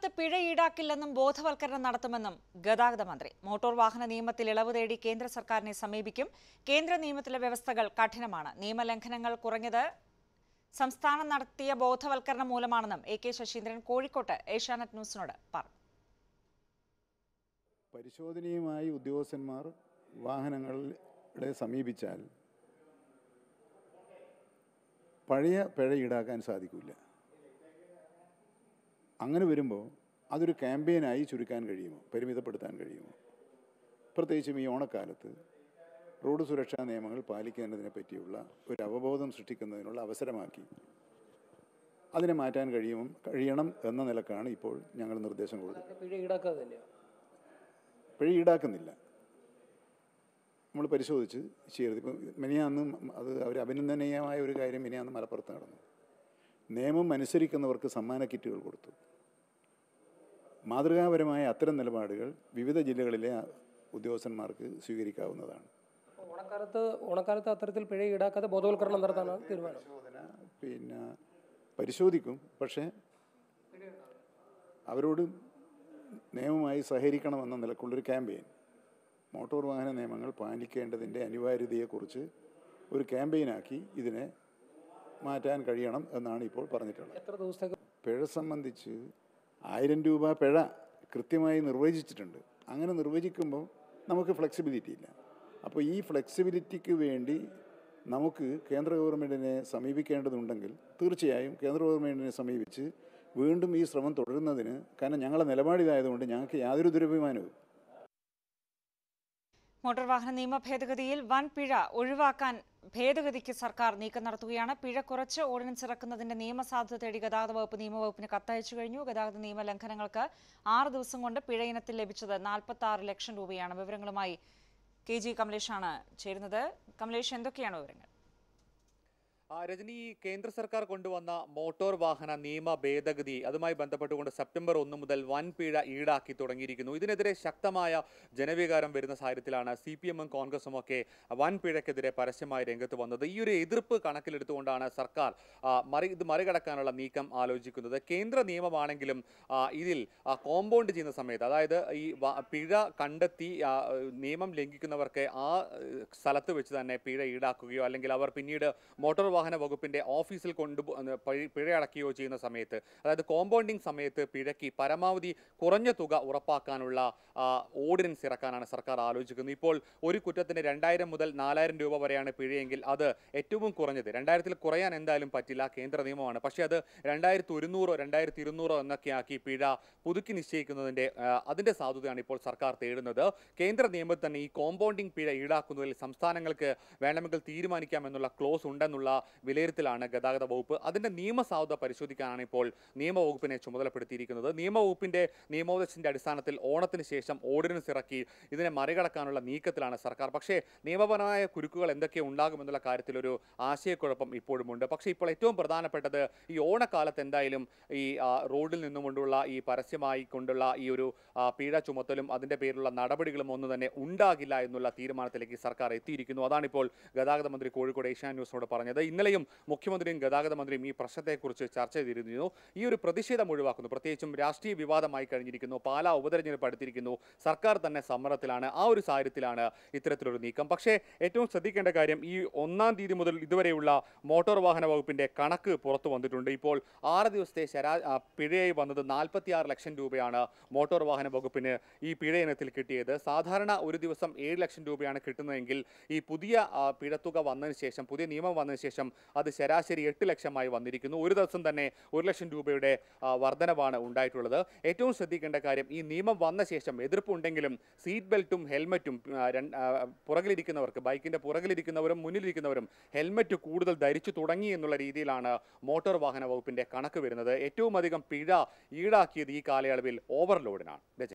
ഓണക്കാലത്ത് പിഴ ഈടാക്കില്ലെന്നും ബോധവൽക്കരണം നടത്തുമെന്നും ഗതാഗത മന്ത്രി മോട്ടോർ വാഹന നിയമത്തിൽ ഇളവ് തേടി കേന്ദ്ര സർക്കാരിനെ സമീപിക്കും കേന്ദ്ര നിയമത്തിലെ വ്യവസ്ഥകൾ കഠിനമാണ് നിയമലംഘനങ്ങൾ കുറഞ്ഞത് സംസ്ഥാനം നടത്തിയ ബോധവൽക്കരണം മൂലമാണെന്നും എ കെ ശശീന്ദ്രൻ കോഴിക്കോട്ട് ഏഷ്യാനെറ്റ് ന്യൂസിനോട് പറഞ്ഞു പരിശോധനയുമായി ഉദ്യോഗസ്ഥന്മാർ വാഹനങ്ങളെ സമീപിച്ചാൽ പഴയ പിഴ ഈടാക്കാൻ സാധിക്കില്ല അങ്ങനെ വരുമ്പോൾ അതൊരു ക്യാമ്പയിനായി ചുരുക്കാൻ കഴിയുമോ പരിമിതപ്പെടുത്താൻ കഴിയുമോ പ്രത്യേകിച്ചും ഈ ഓണക്കാലത്ത് റോഡ് സുരക്ഷാ നിയമങ്ങൾ പാലിക്കേണ്ടതിനെ പറ്റിയുള്ള ഒരു അവബോധം സൃഷ്ടിക്കുന്നതിനുള്ള അവസരമാക്കി അതിനെ മാറ്റാൻ കഴിയും കഴിയണം എന്ന നിലക്കാണ് ഇപ്പോൾ ഞങ്ങൾ നിർദ്ദേശം കൊടുത്തത് പിഴ ഈടാക്കാതെ തന്നെയാണ് പിഴ ഈടാക്കുന്നില്ല നമ്മൾ പരിശോധിച്ച് ചെയ്യരുത് ഇപ്പം മിനിയാന്നും അത് അവർ അഭിനന്ദനീയമായ ഒരു കാര്യം മിനിയാന്ന് മലപ്പുറത്ത് നടന്നു നിയമം അനുസരിക്കുന്നവർക്ക് സമ്മാന കിറ്റുകൾ കൊടുത്തു മാതൃകാപരമായ അത്തരം നിലപാടുകൾ വിവിധ ജില്ലകളിലെ ഉദ്യോഗസ്ഥന്മാർക്ക് സ്വീകരിക്കാവുന്നതാണ് ഓണക്കാലത്ത് ഓണക്കാലത്ത് അത്തരത്തിൽ പിഴ ഈടാക്കാതെ ബോധവൽക്കരണം നടത്താനാണ് തീരുമാനം പരിശോധന പിന്നെ പരിശോധിക്കും പക്ഷേ അവരോട് നിയമമായി സഹകരിക്കണമെന്ന നിലക്കുള്ളൊരു ക്യാമ്പയിൻ മോട്ടോർ വാഹന നിയമങ്ങൾ പാലിക്കേണ്ടതിൻ്റെ അനിവാര്യതയെക്കുറിച്ച് ഒരു ക്യാമ്പയിനാക്കി ഇതിനെ മാറ്റാൻ കഴിയണം എന്നാണ് ഇപ്പോൾ പറഞ്ഞിട്ടുള്ളത് എത്ര ദിവസത്തേക്ക് പിഴ സംബന്ധിച്ച് ആയിരം രൂപ പിഴ കൃത്യമായി നിർവചിച്ചിട്ടുണ്ട് അങ്ങനെ നിർവചിക്കുമ്പോൾ നമുക്ക് ഫ്ലെക്സിബിലിറ്റി ഇല്ല അപ്പോൾ ഈ ഫ്ലെക്സിബിലിറ്റിക്ക് വേണ്ടി നമുക്ക് കേന്ദ്ര ഗവൺമെൻറ്റിനെ സമീപിക്കേണ്ടതുണ്ടെങ്കിൽ തീർച്ചയായും കേന്ദ്ര ഗവൺമെൻറ്റിനെ സമീപിച്ച് വീണ്ടും ഈ ശ്രമം തുടരുന്നതിന് കാരണം ഞങ്ങളെ നിലപാടിതായതുകൊണ്ട് ഞങ്ങൾക്ക് യാതൊരു ദുരഭിമാനവും മോട്ടോർ വാഹന നിയമ ഭേദഗതിയിൽ വൻ പിഴ ഒഴിവാക്കാൻ ഭേദഗതിക്ക് സർക്കാർ നീക്കം നടത്തുകയാണ് പിഴ കുറച്ച് ഓർഡിനൻസ് ഇറക്കുന്നതിന്റെ നിയമസാധുത തേടി ഗതാഗത വകുപ്പ് നിയമവകുപ്പിന് കത്തയച്ചു കഴിഞ്ഞു ഗതാഗത നിയമ ലംഘനങ്ങൾക്ക് ആറ് ദിവസം കൊണ്ട് പിഴ ഇനത്തിൽ ലഭിച്ചത് നാൽപ്പത്തി ആറ് ലക്ഷം രൂപയാണ് വിവരങ്ങളുമായി കെ ജി കമലേഷാണ് ചേരുന്നത് കമലേഷ് എന്തൊക്കെയാണ് വിവരങ്ങൾ ആ, രജനി ഈ കേന്ദ്ര സർക്കാർ കൊണ്ടുവന്ന മോട്ടോർ വാഹന നിയമ ഭേദഗതി അതുമായി ബന്ധപ്പെട്ടുകൊണ്ട് സെപ്റ്റംബർ ഒന്ന് മുതൽ വൻ പിഴ ഈടാക്കി തുടങ്ങിയിരിക്കുന്നു ഇതിനെതിരെ ശക്തമായ ജനവികാരം വരുന്ന സാഹചര്യത്തിലാണ് സി പി എമ്മും കോൺഗ്രസും ഒക്കെ വൻ പിഴയ്ക്കെതിരെ പരസ്യമായി രംഗത്ത് വന്നത് ഈ ഒരു എതിർപ്പ് കണക്കിലെടുത്തുകൊണ്ടാണ് സർക്കാർ ആ, മറി ഇത് മറികടക്കാനുള്ള നീക്കം ആലോചിക്കുന്നത് കേന്ദ്ര നിയമമാണെങ്കിലും ആ, ഇതിൽ ആ, കോമ്പൗണ്ട് ചെയ്യുന്ന സമയത്ത് അതായത് ഈ വ- പിഴ കണ്ടെത്തി ആ, നിയമം ലംഘിക്കുന്നവർക്ക് ആ ഏഹ്, സ്ഥലത്ത് വെച്ച് തന്നെ പിഴ ഈടാക്കുകയോ അല്ലെങ്കിൽ അവർ പിന്നീട് മോട്ടോർ വാഹന വകുപ്പിന്റെ ഓഫീസിൽ കൊണ്ടു പിഴ അടക്കുകയോ ചെയ്യുന്ന സമയത്ത് അതായത് കോമ്പൗണ്ടിങ് സമയത്ത് പിഴയ്ക്ക് പരമാവധി കുറഞ്ഞ തുക ഉറപ്പാക്കാനുള്ള ആ, ഓർഡിനൻസ് ഇറക്കാനാണ് സർക്കാർ ആലോചിക്കുന്നത് ഇപ്പോൾ ഒരു കുറ്റത്തിന് രണ്ടായിരം മുതൽ നാലായിരം രൂപ വരെയാണ് പിഴയെങ്കിൽ അത് ഏറ്റവും കുറഞ്ഞത് രണ്ടായിരത്തിൽ കുറയാൻ എന്തായാലും പറ്റില്ല കേന്ദ്ര നിയമമാണ് പക്ഷേ അത് രണ്ടായിരത്തി ഒരുന്നൂറോ രണ്ടായിരത്തി ഇരുന്നൂറോ എന്നൊക്കെ ആക്കി പിഴ പുതുക്കി നിശ്ചയിക്കുന്നതിന്റെ ആ, അതിന്റെ സാധുതയാണ് ഇപ്പോൾ സർക്കാർ തേടുന്നത് കേന്ദ്ര നിയമത്തിൽ തന്നെ ഈ കോമ്പൗണ്ടിംഗ് പിഴ ഈടാക്കുന്നതിൽ സംസ്ഥാനങ്ങൾക്ക് വേണമെങ്കിൽ തീരുമാനിക്കാമെന്നുള്ള ക്ലോസ് ഉണ്ടെന്നുള്ള വിലയിരുത്തലാണ് ഗതാഗത വകുപ്പ് അതിന്റെ നിയമസാധുത പരിശോധിക്കാനാണ് ഇപ്പോൾ നിയമവകുപ്പിനെ ചുമതലപ്പെടുത്തിയിരിക്കുന്നത് നിയമവകുപ്പിന്റെ നിയമോപദേശത്തിന്റെ അടിസ്ഥാനത്തിൽ ഓണത്തിന് ശേഷം ഓർഡിനൻസ് ഇറക്കി ഇതിനെ മറികടക്കാനുള്ള നീക്കത്തിലാണ് സർക്കാർ പക്ഷേ നിയമപരമായ കുരുക്കുകൾ എന്തൊക്കെ ഉണ്ടാകുമെന്നുള്ള കാര്യത്തിൽ ഒരു ആശയക്കുഴപ്പം ഇപ്പോഴുമുണ്ട് പക്ഷേ ഇപ്പോൾ ഏറ്റവും പ്രധാനപ്പെട്ടത് ഈ ഓണക്കാലത്ത് എന്തായാലും ഈ ആ, റോഡിൽ നിന്നുകൊണ്ടുള്ള ഈ പരസ്യമായി കൊണ്ടുള്ള ഈ ഒരു ആ, പിഴ ചുമത്തലും അതിന്റെ പേരിലുള്ള നടപടികളും ഒന്നും തന്നെ ഉണ്ടാകില്ല എന്നുള്ള തീരുമാനത്തിലേക്ക് സർക്കാർ എത്തിയിരിക്കുന്നു അതാണിപ്പോൾ ഗതാഗത മന്ത്രി കോഴിക്കോട് ഏഷ്യാൻ ന്യൂസിനോട് പറഞ്ഞത് ഇന്നലെയും മുഖ്യമന്ത്രിയും ഗതാഗത മന്ത്രിയും ഈ പ്രശ്നത്തെക്കുറിച്ച് ചർച്ച ചെയ്തിരുന്നു ഈ ഒരു പ്രതിഷേധം ഒഴിവാക്കുന്നു പ്രത്യേകിച്ചും രാഷ്ട്രീയ വിവാദമായി കഴിഞ്ഞിരിക്കുന്നു പാലാ ഉപതെരഞ്ഞെടുപ്പ് അടുത്തിരിക്കുന്നു സർക്കാർ തന്നെ സമ്മർദ്ദത്തിലാണ് ആ ഒരു സാഹചര്യത്തിലാണ് ഇത്തരത്തിലൊരു നീക്കം പക്ഷേ ഏറ്റവും ശ്രദ്ധിക്കേണ്ട കാര്യം ഈ ഒന്നാം തീയതി മുതൽ ഇതുവരെയുള്ള മോട്ടോർ വാഹന വകുപ്പിന്റെ കണക്ക് പുറത്തു വന്നിട്ടുണ്ട് ഇപ്പോൾ ആറ് ദിവസത്തെ ശരാ ആ, പിഴയായി വന്നത് നാൽപ്പത്തി ആറ് ലക്ഷം രൂപയാണ് മോട്ടോർ വാഹന വകുപ്പിന് ഈ പിഴ ഇനത്തിൽ കിട്ടിയത് സാധാരണ ഒരു ദിവസം ഏഴ് ലക്ഷം രൂപയാണ് കിട്ടുന്നതെങ്കിൽ ഈ പുതിയ ആ, പിഴത്തുക വന്നതിന് ശേഷം പുതിയ നിയമം വന്നതിന് ശേഷം അത് ശരാശരി എട്ട് ലക്ഷമായി വന്നിരിക്കുന്നു ഒരു ദിവസം തന്നെ ഒരു ലക്ഷം രൂപയുടെ ആ, വർധനവാണ് ഉണ്ടായിട്ടുള്ളത് ഏറ്റവും ശ്രദ്ധിക്കേണ്ട കാര്യം ഈ നിയമം വന്ന ശേഷം എതിർപ്പുണ്ടെങ്കിലും സീറ്റ് ബെൽറ്റും ഹെൽമറ്റും ആ, രണ്ട്- ആ, പുറകിലിരിക്കുന്നവർക്ക് ബൈക്കിന്റെ പുറകിലിരിക്കുന്നവരും മുന്നിലിരിക്കുന്നവരും ഹെൽമറ്റ് കൂടുതൽ ധരിച്ചു തുടങ്ങി എന്നുള്ള രീതിയിലാണ് മോട്ടോർ വാഹന വകുപ്പിന്റെ കണക്ക് വരുന്നത് ഏറ്റവും അധികം പിഴ ഈടാക്കിയത് ഈ കാലയളവിൽ ഓവർലോഡിനാണ് രജനി